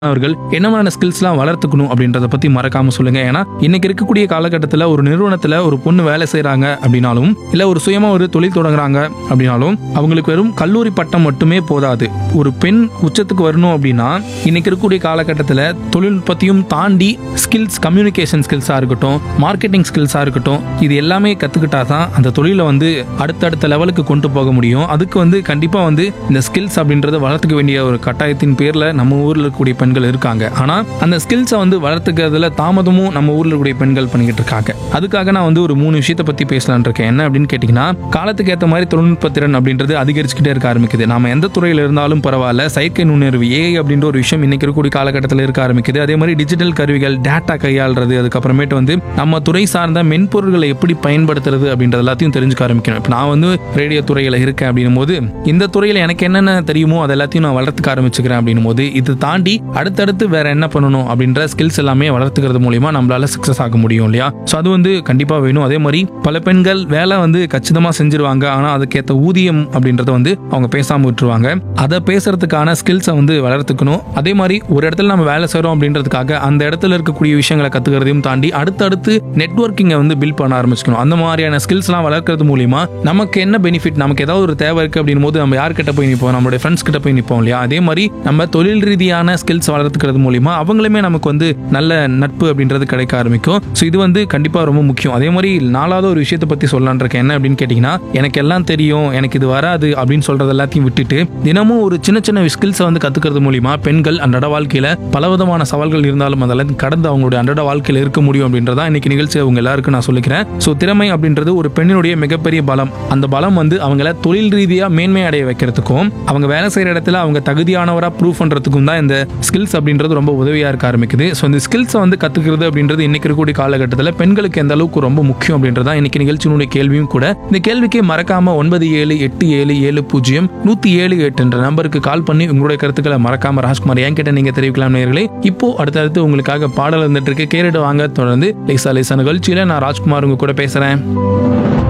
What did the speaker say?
அவர்கள் என்ன மாதிரியான ஸ்கில்ஸ்லாம் வளர்த்துக்கணும் அப்படின்றத பத்தி மறக்காம சொல்லுங்க ஏன்னா இன்னைக்கு இருக்கக்கூடிய காலகட்டத்தில் ஒரு நிறுவனத்துல ஒரு பொண்ணு வேலை செய்றாங்க அப்படின்னாலும் இல்ல ஒரு சுயமா ஒரு தொழில் தொடங்குறாங்க அப்படின்னாலும் அவங்களுக்கு வெறும் கல்லூரி பட்டம் மட்டுமே போதாது ஒரு பெண் உச்சத்துக்கு வரணும் அப்படின்னா இன்னைக்கு இருக்கக்கூடிய காலகட்டத்தில் தொழில்நுட்பத்தையும் தாண்டி ஸ்கில்ஸ் கம்யூனிகேஷன் ஸ்கில்ஸா இருக்கட்டும் மார்க்கெட்டிங் ஸ்கில்ஸா இருக்கட்டும் இது எல்லாமே கத்துக்கிட்டா தான் அந்த தொழிலை வந்து அடுத்தடுத்த லெவலுக்கு கொண்டு போக முடியும் அதுக்கு வந்து கண்டிப்பா வந்து இந்த ஸ்கில்ஸ் அப்படின்றத வளர்த்துக்க வேண்டிய ஒரு கட்டாயத்தின் பேர்ல நம்ம ஊர்ல இருக்கக்கூடிய பெண்கள் இருக்காங்க ஆனா அந்த ஸ்கில்ஸை வந்து வளர்த்துக்கிறதுல தாமதமும் நம்ம ஊர்ல இருக்கக்கூடிய பெண்கள் பண்ணிக்கிட்டு இருக்காங்க அதுக்காக நான் வந்து ஒரு மூணு விஷயத்தை பத்தி பேசலாம்னு இருக்கேன் என்ன அப்படின்னு கேட்டீங்கன்னா காலத்துக்கு ஏற்ற மாதிரி தொழில்நுட்ப திறன் அப்படின்றது அதிகரிச்சுக்கிட்டே இருக்க ஆரம்பிக்குது நாம எந்த துறையில இருந்தாலும் பரவாயில்ல செயற்கை நுண்ணறிவு ஏஐ அப்படின்ற ஒரு விஷயம் இன்னைக்கு இருக்கக்கூடிய காலகட்டத்தில் இருக்க ஆரம்பிக்குது அதே மாதிரி டிஜிட்டல் கருவிகள் டேட்டா கையாளுறது அதுக்கப்புறமேட்டு வந்து நம்ம துறை சார்ந்த மென்பொருள்களை எப்படி பயன்படுத்துறது அப்படின்றது எல்லாத்தையும் தெரிஞ்சுக்க ஆரம்பிக்கணும் இப்போ நான் வந்து ரேடியோ துறையில் இருக்கேன் அப்படின்னும் போது இந்த துறையில் எனக்கு என்னென்ன தெரியுமோ அது எல்லாத்தையும் நான் வளர்த்துக்க ஆரம்பிச்சுக்கிறேன் அப்படின்னும் போது இது தாண்டி அடுத்தடுத்து வேற என்ன பண்ணணும் அப்படின்ற ஸ்கில்ஸ் எல்லாமே வளர்த்துக்கிறது மூலியமா நம்மளால சக்ஸஸ் ஆக முடியும் இல்லையா ஸோ அது வந்து கண்டிப்பாக வேணும் அதே மாதிரி பல பெண்கள் வேலை வந்து கச்சிதமாக செஞ்சிருவாங்க ஆனால் அதுக்கேற்ற ஊதியம் அப்படின்றத வந்து அவங்க பேசாமல் விட்டுருவாங்க அதை பேசுறதுக்கான ஸ்கில்ஸை வந்து வளர்த்துக்கணும் அதே மாதிரி ஒரு இடத்துல நம்ம வேலை செய்கிறோம் அப்படின்றதுக்காக அந்த இடத்துல இருக்கக்கூடிய விஷயங்களை கற்றுக்கிறதையும் தாண்டி அடுத்தடுத்து நெட்வொர்க்கிங்கை வந்து பில்ட் பண்ண ஆரம்பிச்சுக்கணும் அந்த மாதிரியான ஸ்கில்ஸ்லாம் வளர்க்கறது மூலியமா நமக்கு என்ன பெனிஃபிட் நமக்கு ஏதாவது ஒரு தேவை இருக்குது அப்படின் போது நம்ம யார்கிட்ட போய் நிற்போம் நம்மளுடைய ஃப்ரெண்ட்ஸ் கிட்ட போய் நிற்போம் இல்லையா அதே மாதிரி நம்ம தொழில் ரீதியான ஸ்கில்ஸ் வளர்த்துக்கிறது மூலியமா அவங்களுமே நமக்கு வந்து நல்ல நட்பு அப்படின்றது கிடைக்க ஆரம்பிக்கும் ஸோ இது வந்து கண்டிப்பாக ரொம்ப முக்கியம் அதே மாதிரி நாலாவது ஒரு விஷயத்தை பற்றி சொல்லலான் இருக்கேன் என்ன அப்படின்னு கேட்டிங்கன்னா எனக்கு எல்லாம் தெரியும் எனக்கு இது வராது அப்படின்னு சொல்றது எல்லாத்தையும் விட்டுட்டு தினமும் ஒரு சின்ன சின்ன ஸ்கில்ஸை வந்து கத்துக்கிறது மூலியமா பெண்கள் அன்றாட வாழ்க்கையில பலவிதமான சவால்கள் இருந்தாலும் அதெல்லாம் கடந்து அவங்களுடைய அன்றாட வாழ்க்கையில இருக்க முடியும் அப்படின்றதா இன்னைக்கு நிகழ்ச்சி அவங்க எல்லாருக்கும் நான் சொல்லிக்கிறேன் ஸோ திறமை அப்படின்றது ஒரு பெண்ணினுடைய மிகப்பெரிய பலம் அந்த பலம் வந்து அவங்கள தொழில் ரீதியா மேன்மை அடைய வைக்கிறதுக்கும் அவங்க வேலை செய்யற இடத்துல அவங்க தகுதியானவரா ப்ரூவ் பண்றதுக்கும் தான் இந்த ஸ்கில்ஸ் அப்படின்றது ரொம்ப உதவியா இருக்க ஆரம்பிக்குது ஸோ இந்த ஸ்கில்ஸை வந்து கத்துக்கிறது அப்படின்றது இன்னைக்கு இருக்கக்கூடிய காலகட்டத்தில் பெண்களுக்கு எந்த அளவுக்கு ரொம்ப முக்கியம் அப்படின்றதா இன்னைக்கு நிகழ்ச்சியினுடைய கேள்வியும் கூட இந்த கேள்விக்கு மறக்காம ஒன்பது ஏழு எட்டு ஏழு ஏழு பூஜ்ஜியம் நூத்தி ஏழு எட்டு என்ற நம்பருக்கு கால் பண்ணி உங்களுடைய கருத்துக்களை மறக்காம ராஜ்குமார் என்கிட்ட நீங்க தெரிவிக்கலாம் நேர்களே இப்போ அடுத்தடுத்து உங்களுக்காக பாடல் வந்துட்டு இருக்கு கேரிட்டு வாங்க தொடர்ந்து லேசா லேசா நிகழ்ச்சியில நான் ராஜ்குமார் உங்க கூட பேசுறேன்